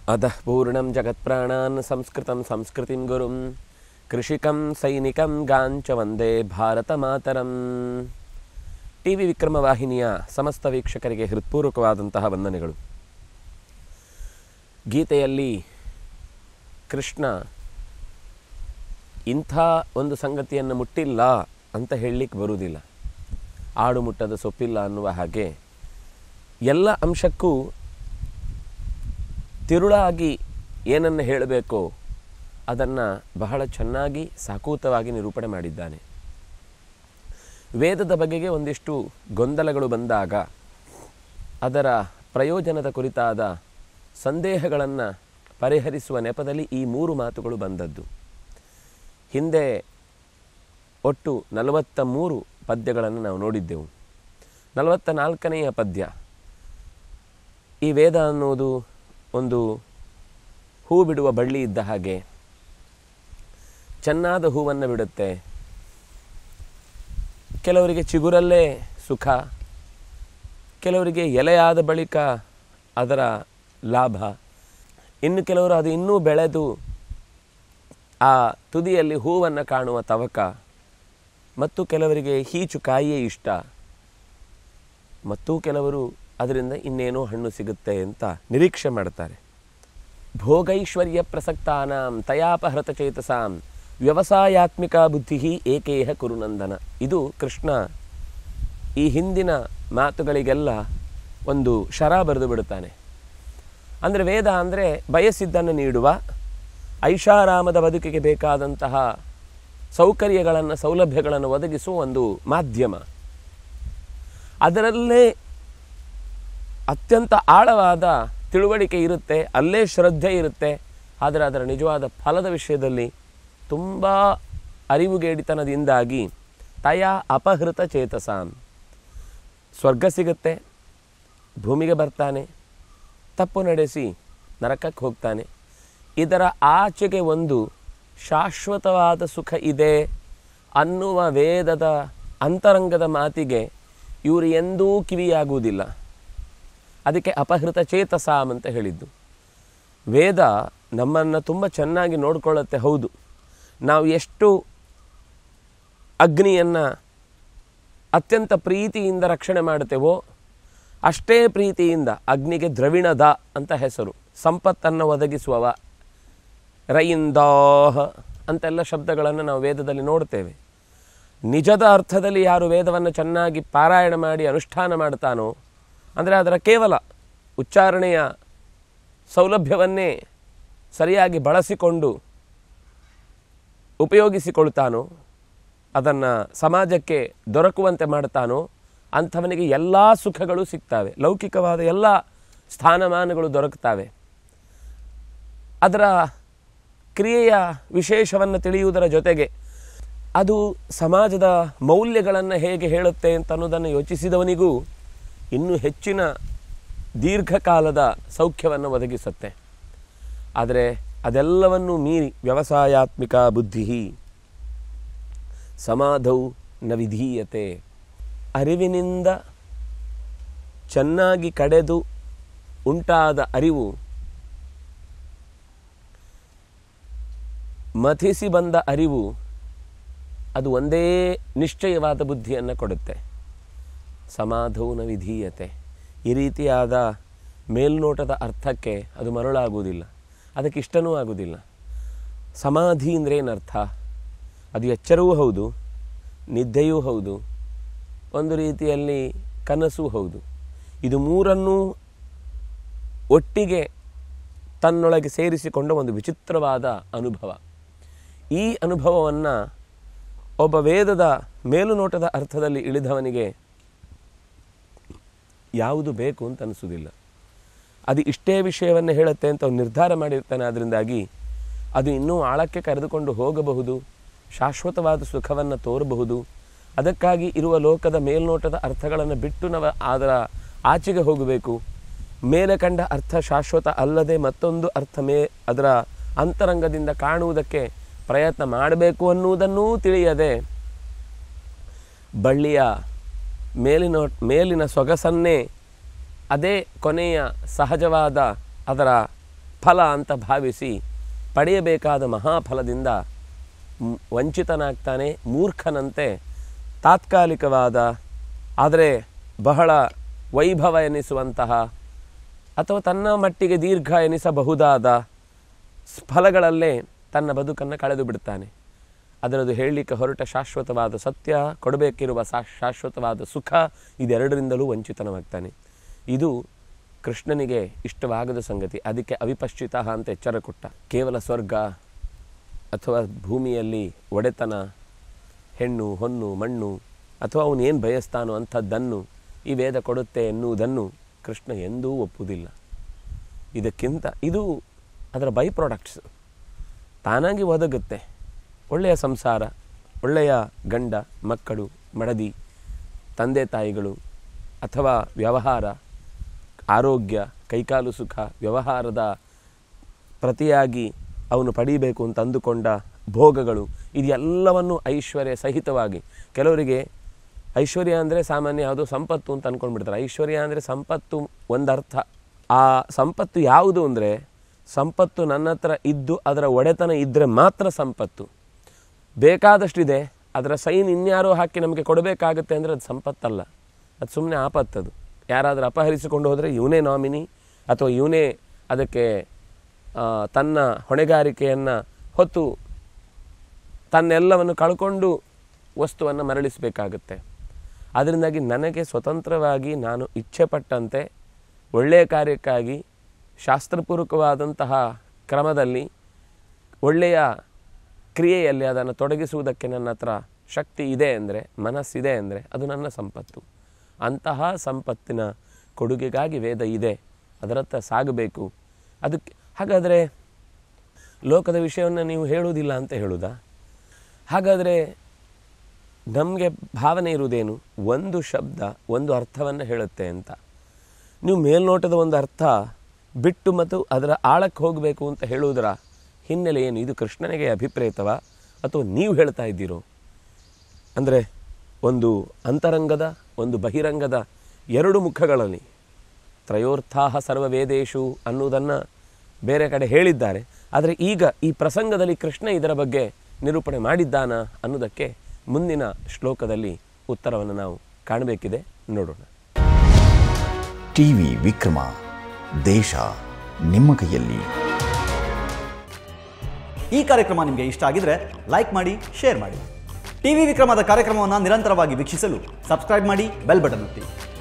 अधः पूर्णं जगत्प्राणान् संस्कृतं संस्कृतिं गुरुं कृषिकं सैनिकं ಗಾಂಚ ವಂದೇ ಭಾರತ ಮಾತರಂ ಟಿ ವಿ ವಿಕ್ರಮ ವಾಹಿನಿಯ ಸಮಸ್ತ ವೀಕ್ಷಕರಿಗೆ ಹೃತ್ಪೂರ್ವಕವಾದಂತಹ ವಂದನೆಗಳು ಗೀತೆಯಲ್ಲಿ ಕೃಷ್ಣ ಇಂಥ ಒಂದು ಸಂಗತಿಯನ್ನು ಮುಟ್ಟಿಲ್ಲ ಅಂತ ಹೇಳಲಿಕ್ಕೆ ಬರುವುದಿಲ್ಲ ಆಡು ಮುಟ್ಟದ ಸೊಪ್ಪಿಲ್ಲ ಅನ್ನುವ ಹಾಗೆ ಎಲ್ಲ ಅಂಶಕ್ಕೂ ತಿರುಳಾಗಿ ಏನನ್ನು ಹೇಳಬೇಕೋ ಅದನ್ನು ಬಹಳ ಚೆನ್ನಾಗಿ ಸಾಕೂತವಾಗಿ ನಿರೂಪಣೆ ಮಾಡಿದ್ದಾನೆ ವೇದದ ಬಗೆಗೆ ಒಂದಿಷ್ಟು ಗೊಂದಲಗಳು ಬಂದಾಗ ಅದರ ಪ್ರಯೋಜನದ ಕುರಿತಾದ ಸಂದೇಹಗಳನ್ನು ಪರಿಹರಿಸುವ ನೆಪದಲ್ಲಿ ಈ ಮೂರು ಮಾತುಗಳು ಬಂದದ್ದು ಹಿಂದೆ ಒಟ್ಟು ನಲವತ್ತ ಮೂರು ಪದ್ಯಗಳನ್ನು ನಾವು ನೋಡಿದ್ದೆವು ನಲವತ್ತ ನಾಲ್ಕನೆಯ ಪದ್ಯ ಈ ವೇದ ಅನ್ನುವುದು ಒಂದು ಹೂ ಬಿಡುವ ಬಳ್ಳಿ ಇದ್ದ ಹಾಗೆ ಚೆನ್ನಾದ ಹೂವನ್ನು ಬಿಡುತ್ತೆ ಕೆಲವರಿಗೆ ಚಿಗುರಲ್ಲೇ ಸುಖ ಕೆಲವರಿಗೆ ಎಲೆಯಾದ ಬಳಿಕ ಅದರ ಲಾಭ ಇನ್ನು ಕೆಲವರು ಅದು ಇನ್ನೂ ಬೆಳೆದು ಆ ತುದಿಯಲ್ಲಿ ಹೂವನ್ನು ಕಾಣುವ ತವಕ ಮತ್ತು ಕೆಲವರಿಗೆ ಹೀಚು ಕಾಯಿಯೇ ಇಷ್ಟ ಮತ್ತು ಕೆಲವರು ಅದರಿಂದ ಇನ್ನೇನೋ ಹಣ್ಣು ಸಿಗುತ್ತೆ ಅಂತ ನಿರೀಕ್ಷೆ ಮಾಡ್ತಾರೆ ಭೋಗೈಶ್ವರ್ಯ ಪ್ರಸಕ್ತಾನಾಂ ತಯಾಪಹೃತ ಚೇತಸಾಂ ವ್ಯವಸಾಯಾತ್ಮಿಕ ಬುದ್ಧಿ ಏಕೇಹ ಕುರುನಂದನ ಇದು ಕೃಷ್ಣ ಈ ಹಿಂದಿನ ಮಾತುಗಳಿಗೆಲ್ಲ ಒಂದು ಶರ ಬರೆದು ಬಿಡುತ್ತಾನೆ ಅಂದರೆ ವೇದ ಅಂದರೆ ಬಯಸಿದ್ದನ್ನು ನೀಡುವ ಐಷಾರಾಮದ ಬದುಕಿಗೆ ಬೇಕಾದಂತಹ ಸೌಕರ್ಯಗಳನ್ನು ಸೌಲಭ್ಯಗಳನ್ನು ಒದಗಿಸುವ ಒಂದು ಮಾಧ್ಯಮ ಅದರಲ್ಲೇ ಅತ್ಯಂತ ಆಳವಾದ ತಿಳುವಳಿಕೆ ಇರುತ್ತೆ ಅಲ್ಲೇ ಶ್ರದ್ಧೆ ಇರುತ್ತೆ ಆದರೆ ಅದರ ನಿಜವಾದ ಫಲದ ವಿಷಯದಲ್ಲಿ ತುಂಬ ಅರಿವುಗೇಡಿತನದಿಂದಾಗಿ ತಯ ಅಪಹೃತ ಚೇತಸಾಂ ಸ್ವರ್ಗ ಸಿಗುತ್ತೆ ಭೂಮಿಗೆ ಬರ್ತಾನೆ ತಪ್ಪು ನಡೆಸಿ ನರಕಕ್ಕೆ ಹೋಗ್ತಾನೆ ಇದರ ಆಚೆಗೆ ಒಂದು ಶಾಶ್ವತವಾದ ಸುಖ ಇದೆ ಅನ್ನುವ ವೇದದ ಅಂತರಂಗದ ಮಾತಿಗೆ ಇವರು ಎಂದೂ ಕಿವಿಯಾಗುವುದಿಲ್ಲ ಅದಕ್ಕೆ ಅಪಹೃತ ಚೇತಸಾಮ್ ಅಂತ ಹೇಳಿದ್ದು ವೇದ ನಮ್ಮನ್ನು ತುಂಬ ಚೆನ್ನಾಗಿ ನೋಡ್ಕೊಳ್ಳುತ್ತೆ ಹೌದು ನಾವು ಎಷ್ಟು ಅಗ್ನಿಯನ್ನು ಅತ್ಯಂತ ಪ್ರೀತಿಯಿಂದ ರಕ್ಷಣೆ ಮಾಡುತ್ತೇವೋ ಅಷ್ಟೇ ಪ್ರೀತಿಯಿಂದ ಅಗ್ನಿಗೆ ದ್ರವಿಣದ ಅಂತ ಹೆಸರು ಸಂಪತ್ತನ್ನು ಒದಗಿಸುವವ ರೈಂದಾಹ ಅಂತೆಲ್ಲ ಶಬ್ದಗಳನ್ನು ನಾವು ವೇದದಲ್ಲಿ ನೋಡ್ತೇವೆ ನಿಜದ ಅರ್ಥದಲ್ಲಿ ಯಾರು ವೇದವನ್ನು ಚೆನ್ನಾಗಿ ಪಾರಾಯಣ ಮಾಡಿ ಅನುಷ್ಠಾನ ಮಾಡ್ತಾನೋ ಅಂದರೆ ಅದರ ಕೇವಲ ಉಚ್ಚಾರಣೆಯ ಸೌಲಭ್ಯವನ್ನೇ ಸರಿಯಾಗಿ ಬಳಸಿಕೊಂಡು ಉಪಯೋಗಿಸಿಕೊಳ್ತಾನೋ ಅದನ್ನು ಸಮಾಜಕ್ಕೆ ದೊರಕುವಂತೆ ಮಾಡ್ತಾನೋ ಅಂಥವನಿಗೆ ಎಲ್ಲ ಸುಖಗಳು ಸಿಗ್ತವೆ ಲೌಕಿಕವಾದ ಎಲ್ಲ ಸ್ಥಾನಮಾನಗಳು ದೊರಕ್ತವೆ ಅದರ ಕ್ರಿಯೆಯ ವಿಶೇಷವನ್ನು ತಿಳಿಯುವುದರ ಜೊತೆಗೆ ಅದು ಸಮಾಜದ ಮೌಲ್ಯಗಳನ್ನು ಹೇಗೆ ಹೇಳುತ್ತೆ ಅಂತ ಅನ್ನೋದನ್ನು ಯೋಚಿಸಿದವನಿಗೂ ಇನ್ನೂ ಹೆಚ್ಚಿನ ದೀರ್ಘಕಾಲದ ಸೌಖ್ಯವನ್ನು ಒದಗಿಸುತ್ತೆ ಆದರೆ ಅದೆಲ್ಲವನ್ನೂ ಮೀರಿ ವ್ಯವಸಾಯಾತ್ಮಿಕ ಬುದ್ಧಿ ಸಮಾಧೌ ನ ವಿಧೀಯತೆ ಅರಿವಿನಿಂದ ಚೆನ್ನಾಗಿ ಕಡೆದು ಉಂಟಾದ ಅರಿವು ಮಥಿಸಿ ಬಂದ ಅರಿವು ಅದು ಒಂದೇ ನಿಶ್ಚಯವಾದ ಬುದ್ಧಿಯನ್ನು ಕೊಡುತ್ತೆ ಸಮಾಧೌನ ವಿಧೀಯತೆ ಈ ರೀತಿಯಾದ ಮೇಲ್ನೋಟದ ಅರ್ಥಕ್ಕೆ ಅದು ಮರಳಾಗುವುದಿಲ್ಲ ಅದಕ್ಕೆ ಇಷ್ಟನೂ ಆಗುವುದಿಲ್ಲ ಸಮಾಧಿ ಅಂದರೆ ಏನರ್ಥ ಅದು ಎಚ್ಚರವೂ ಹೌದು ನಿದ್ದೆಯೂ ಹೌದು ಒಂದು ರೀತಿಯಲ್ಲಿ ಕನಸೂ ಹೌದು ಇದು ಮೂರನ್ನೂ ಒಟ್ಟಿಗೆ ತನ್ನೊಳಗೆ ಸೇರಿಸಿಕೊಂಡ ಒಂದು ವಿಚಿತ್ರವಾದ ಅನುಭವ ಈ ಅನುಭವವನ್ನು ಒಬ್ಬ ವೇದದ ಮೇಲುನೋಟದ ಅರ್ಥದಲ್ಲಿ ಇಳಿದವನಿಗೆ ಯಾವುದು ಬೇಕು ಅಂತ ಅನಿಸೋದಿಲ್ಲ ಅದು ಇಷ್ಟೇ ವಿಷಯವನ್ನು ಹೇಳುತ್ತೆ ಅಂತ ಅವನು ನಿರ್ಧಾರ ಮಾಡಿರ್ತಾನೆ ಅದರಿಂದಾಗಿ ಅದು ಇನ್ನೂ ಆಳಕ್ಕೆ ಕರೆದುಕೊಂಡು ಹೋಗಬಹುದು ಶಾಶ್ವತವಾದ ಸುಖವನ್ನು ತೋರಬಹುದು ಅದಕ್ಕಾಗಿ ಇರುವ ಲೋಕದ ಮೇಲ್ನೋಟದ ಅರ್ಥಗಳನ್ನು ಬಿಟ್ಟು ನಾವು ಅದರ ಆಚೆಗೆ ಹೋಗಬೇಕು ಮೇಲೆ ಕಂಡ ಅರ್ಥ ಶಾಶ್ವತ ಅಲ್ಲದೆ ಮತ್ತೊಂದು ಅರ್ಥ ಮೇ ಅದರ ಅಂತರಂಗದಿಂದ ಕಾಣುವುದಕ್ಕೆ ಪ್ರಯತ್ನ ಮಾಡಬೇಕು ಅನ್ನುವುದನ್ನೂ ತಿಳಿಯದೆ ಬಳ್ಳಿಯ ಮೇಲಿನ ಮೇಲಿನ ಸೊಗಸನ್ನೇ ಅದೇ ಕೊನೆಯ ಸಹಜವಾದ ಅದರ ಫಲ ಅಂತ ಭಾವಿಸಿ ಪಡೆಯಬೇಕಾದ ಮಹಾಫಲದಿಂದ ಮ್- ವಂಚಿತನಾಗ್ತಾನೆ ಮೂರ್ಖನಂತೆ ತಾತ್ಕಾಲಿಕವಾದ ಆದರೆ ಬಹಳ ವೈಭವ ಎನಿಸುವಂತಹ ಅಥವಾ ತನ್ನ ಮಟ್ಟಿಗೆ ದೀರ್ಘ ಎನಿಸಬಹುದಾದ ಸ್- ಫಲಗಳಲ್ಲೇ ತನ್ನ ಬದುಕನ್ನು ಕಳೆದು ಬಿಡ್ತಾನೆ ಅದರದು ಹೇಳಲಿಕ್ಕೆ ಹೊರಟ ಶಾಶ್ವತವಾದ ಸತ್ಯ ಕೊಡಬೇಕಿರುವ ಸಾ ಶಾಶ್ವತವಾದ ಸುಖ ಇದೆರಡರಿಂದಲೂ ವಂಚಿತನಾಗ್ತಾನೆ ಇದು ಕೃಷ್ಣನಿಗೆ ಇಷ್ಟವಾಗದ ಸಂಗತಿ ಅದಕ್ಕೆ ಅವಿಪಶ್ಚಿತ ಅಂತ ಎಚ್ಚರ ಕೊಟ್ಟ ಕೇವಲ ಸ್ವರ್ಗ ಅಥವಾ ಭೂಮಿಯಲ್ಲಿ ಒಡೆತನ ಹೆಣ್ಣು ಹೊನ್ನು ಮಣ್ಣು ಅಥವಾ ಅವನು ಏನು ಬಯಸ್ತಾನೋ ಅಂಥದ್ದನ್ನು ಈ ವೇದ ಕೊಡುತ್ತೆ ಎನ್ನುವುದನ್ನು ಕೃಷ್ಣ ಎಂದೂ ಒಪ್ಪುವುದಿಲ್ಲ ಇದಕ್ಕಿಂತ ಇದು ಅದರ ಬೈ ಪ್ರಾಡಕ್ಟ್ಸ್ ತಾನಾಗಿ ಒದಗುತ್ತೆ ಒಳ್ಳೆಯ ಸಂಸಾರ ಒಳ್ಳೆಯ ಗಂಡ ಮಕ್ಕಳು ಮಡದಿ ತಂದೆ ತಾಯಿಗಳು ಅಥವಾ ವ್ಯವಹಾರ ಆರೋಗ್ಯ ಕೈಕಾಲು ಸುಖ ವ್ಯವಹಾರದ ಪ್ರತಿಯಾಗಿ ಅವನು ಪಡೀಬೇಕು ಅಂತ ಅಂದುಕೊಂಡ ಭೋಗಗಳು ಇದೆಲ್ಲವನ್ನು ಐಶ್ವರ್ಯ ಸಹಿತವಾಗಿ ಕೆಲವರಿಗೆ ಐಶ್ವರ್ಯ ಅಂದರೆ ಸಾಮಾನ್ಯ ಯಾವುದೋ ಸಂಪತ್ತು ಅಂತ ಅಂದ್ಕೊಂಡ್ಬಿಡ್ತಾರೆ ಐಶ್ವರ್ಯ ಅಂದರೆ ಸಂಪತ್ತು ಒಂದರ್ಥ ಆ ಸಂಪತ್ತು ಯಾವುದು ಅಂದರೆ ಸಂಪತ್ತು ನನ್ನ ಹತ್ರ ಇದ್ದು ಅದರ ಒಡೆತನ ಇದ್ದರೆ ಮಾತ್ರ ಸಂಪತ್ತು ಬೇಕಾದಷ್ಟಿದೆ ಅದರ ಸೈನ್ ಇನ್ಯಾರೋ ಹಾಕಿ ನಮಗೆ ಕೊಡಬೇಕಾಗುತ್ತೆ ಅಂದರೆ ಅದು ಸಂಪತ್ತಲ್ಲ ಅದು ಸುಮ್ಮನೆ ಆಪತ್ತದು ಯಾರಾದರೂ ಅಪಹರಿಸಿಕೊಂಡು ಹೋದರೆ ಇವನೇ ನಾಮಿನಿ ಅಥವಾ ಇವನೇ ಅದಕ್ಕೆ ಆ, ತನ್ನ ಹೊಣೆಗಾರಿಕೆಯನ್ನು ಹೊತ್ತು ತನ್ನೆಲ್ಲವನ್ನು ಕಳ್ಕೊಂಡು ವಸ್ತುವನ್ನು ಮರಳಿಸಬೇಕಾಗುತ್ತೆ ಅದರಿಂದಾಗಿ ನನಗೆ ಸ್ವತಂತ್ರವಾಗಿ ನಾನು ಇಚ್ಛೆಪಟ್ಟಂತೆ ಒಳ್ಳೆಯ ಕಾರ್ಯಕ್ಕಾಗಿ ಶಾಸ್ತ್ರಪೂರ್ವಕವಾದಂತಹ ಕ್ರಮದಲ್ಲಿ ಒಳ್ಳೆಯ ಕ್ರಿಯೆಯಲ್ಲಿ ಅದನ್ನು ತೊಡಗಿಸುವುದಕ್ಕೆ ನನ್ನ ಹತ್ರ ಶಕ್ತಿ ಇದೆ ಅಂದರೆ ಮನಸ್ಸಿದೆ ಅಂದರೆ ಅದು ನನ್ನ ಸಂಪತ್ತು ಅಂತಹ ಸಂಪತ್ತಿನ ಕೊಡುಗೆಗಾಗಿ ವೇದ ಇದೆ ಅದರತ್ತ ಸಾಗಬೇಕು ಅದಕ್ಕೆ ಹಾಗಾದರೆ ಲೋಕದ ವಿಷಯವನ್ನು ನೀವು ಹೇಳುವುದಿಲ್ಲ ಅಂತ ಹೇಳುವುದಾ ಹಾಗಾದರೆ ನಮಗೆ ಭಾವನೆ ಇರುವುದೇನು ಒಂದು ಶಬ್ದ ಒಂದು ಅರ್ಥವನ್ನು ಹೇಳುತ್ತೆ ಅಂತ ನೀವು ಮೇಲ್ನೋಟದ ಒಂದು ಅರ್ಥ ಬಿಟ್ಟು ಮತ್ತು ಅದರ ಆಳಕ್ಕೆ ಹೋಗಬೇಕು ಅಂತ ಹೇಳುವುದರ ಹಿನ್ನೆಲೆ ಏನು ಇದು ಕೃಷ್ಣನಿಗೆ ಅಭಿಪ್ರೇತವ ಅಥವಾ ನೀವು ಹೇಳ್ತಾ ಇದ್ದೀರೋ ಅಂದರೆ ಒಂದು ಅಂತರಂಗದ ಒಂದು ಬಹಿರಂಗದ ಎರಡು ಮುಖಗಳಲ್ಲಿ ತ್ರಯೋರ್ಥಾಹ ಸರ್ವವೇದೇಶು ಅನ್ನುವುದನ್ನು ಬೇರೆ ಕಡೆ ಹೇಳಿದ್ದಾರೆ ಆದರೆ ಈಗ ಈ ಪ್ರಸಂಗದಲ್ಲಿ ಕೃಷ್ಣ ಇದರ ಬಗ್ಗೆ ನಿರೂಪಣೆ ಮಾಡಿದ್ದಾನ ಅನ್ನೋದಕ್ಕೆ ಮುಂದಿನ ಶ್ಲೋಕದಲ್ಲಿ ಉತ್ತರವನ್ನು ನಾವು ಕಾಣಬೇಕಿದೆ ನೋಡೋಣ ಟಿವಿ ವಿಕ್ರಮ ದೇಶ ನಿಮ್ಮ ಕೈಯಲ್ಲಿ ಈ ಕಾರ್ಯಕ್ರಮ ನಿಮಗೆ ಇಷ್ಟ ಆಗಿದ್ರೆ ಲೈಕ್ ಮಾಡಿ ಶೇರ್ ಮಾಡಿ ಟಿವಿ ವಿಕ್ರಮದ ಕಾರ್ಯಕ್ರಮವನ್ನು ನಿರಂತರವಾಗಿ ವೀಕ್ಷಿಸಲು ಸಬ್ಸ್ಕ್ರೈಬ್ ಮಾಡಿ ಬೆಲ್ ಬಟನ್ ಒತ್ತಿ